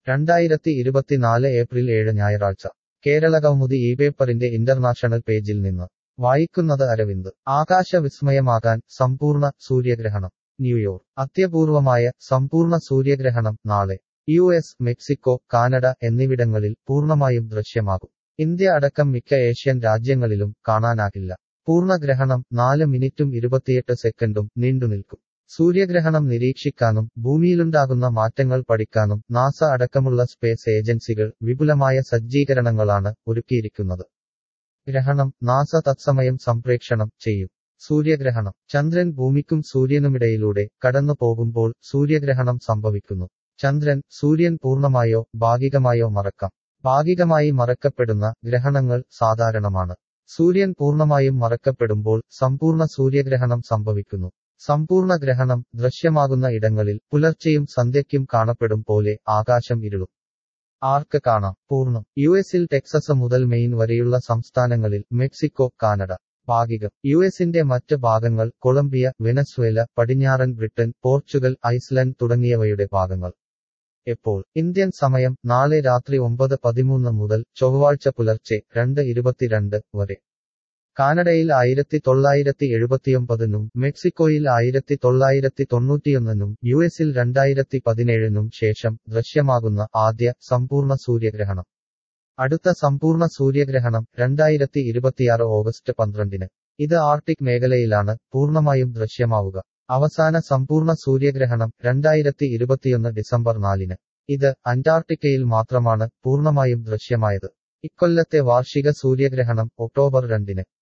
രണ്ടായിരത്തി ഇരുപത്തിനാല് ഏപ്രിൽ ഏഴ് ഞായറാഴ്ച കേരളകൗമുദി ഈ പേപ്പറിന്റെ ഇന്റർനാഷണൽ പേജിൽ നിന്ന് വായിക്കുന്നത് അരവിന്ദ് ആകാശ വിസ്മയമാകാൻ സമ്പൂർണ്ണ സൂര്യഗ്രഹണം ന്യൂയോർക്ക് അത്യപൂർവമായ സമ്പൂർണ്ണ സൂര്യഗ്രഹണം നാളെ യു എസ് മെക്സിക്കോ കാനഡ എന്നിവിടങ്ങളിൽ പൂർണ്ണമായും ദൃശ്യമാകും ഇന്ത്യ അടക്കം മിക്ക ഏഷ്യൻ രാജ്യങ്ങളിലും കാണാനാകില്ല പൂർണ്ണഗ്രഹണം നാല് മിനിറ്റും ഇരുപത്തിയെട്ട് സെക്കൻഡും നീണ്ടുനിൽക്കും സൂര്യഗ്രഹണം നിരീക്ഷിക്കാനും ഭൂമിയിലുണ്ടാകുന്ന മാറ്റങ്ങൾ പഠിക്കാനും നാസ അടക്കമുള്ള സ്പേസ് ഏജൻസികൾ വിപുലമായ സജ്ജീകരണങ്ങളാണ് ഒരുക്കിയിരിക്കുന്നത് ഗ്രഹണം നാസ തത്സമയം സംപ്രേക്ഷണം ചെയ്യും സൂര്യഗ്രഹണം ചന്ദ്രൻ ഭൂമിക്കും സൂര്യനുമിടയിലൂടെ കടന്നു പോകുമ്പോൾ സൂര്യഗ്രഹണം സംഭവിക്കുന്നു ചന്ദ്രൻ സൂര്യൻ പൂർണ്ണമായോ ഭാഗികമായോ മറക്കാം ഭാഗികമായി മറക്കപ്പെടുന്ന ഗ്രഹണങ്ങൾ സാധാരണമാണ് സൂര്യൻ പൂർണ്ണമായും മറക്കപ്പെടുമ്പോൾ സമ്പൂർണ്ണ സൂര്യഗ്രഹണം സംഭവിക്കുന്നു സമ്പൂർണ്ണ ഗ്രഹണം ദൃശ്യമാകുന്ന ഇടങ്ങളിൽ പുലർച്ചെയും സന്ധ്യയ്ക്കും കാണപ്പെടും പോലെ ആകാശം ഇരുളും ആർക്ക് കാണാം പൂർണ്ണം യു എസിൽ ടെക്സസ് മുതൽ മെയിൻ വരെയുള്ള സംസ്ഥാനങ്ങളിൽ മെക്സിക്കോ കാനഡ ഭാഗികം യു എസിന്റെ മറ്റ് ഭാഗങ്ങൾ കൊളംബിയ വെനസ്വേല പടിഞ്ഞാറൻ ബ്രിട്ടൻ പോർച്ചുഗൽ ഐസ്ലൻഡ് തുടങ്ങിയവയുടെ ഭാഗങ്ങൾ എപ്പോൾ ഇന്ത്യൻ സമയം നാളെ രാത്രി ഒമ്പത് പതിമൂന്ന് മുതൽ ചൊവ്വാഴ്ച പുലർച്ചെ രണ്ട് ഇരുപത്തിരണ്ട് വരെ കാനഡയിൽ ആയിരത്തി തൊള്ളായിരത്തി എഴുപത്തിയൊമ്പതിനും മെക്സിക്കോയിൽ ആയിരത്തി തൊള്ളായിരത്തി തൊണ്ണൂറ്റിയൊന്നിനും യു എസിൽ രണ്ടായിരത്തി പതിനേഴിനും ശേഷം ദൃശ്യമാകുന്ന ആദ്യ സമ്പൂർണ്ണ സൂര്യഗ്രഹണം അടുത്ത സമ്പൂർണ്ണ സൂര്യഗ്രഹണം രണ്ടായിരത്തി ഇരുപത്തിയാറ് ഓഗസ്റ്റ് പന്ത്രണ്ടിന് ഇത് ആർട്ടിക് മേഖലയിലാണ് പൂർണ്ണമായും ദൃശ്യമാവുക അവസാന സമ്പൂർണ്ണ സൂര്യഗ്രഹണം രണ്ടായിരത്തി ഇരുപത്തിയൊന്ന് ഡിസംബർ നാലിന് ഇത് അന്റാർട്ടിക്കയിൽ മാത്രമാണ് പൂർണ്ണമായും ദൃശ്യമായത് ഇക്കൊല്ലത്തെ വാർഷിക സൂര്യഗ്രഹണം ഒക്ടോബർ രണ്ടിന്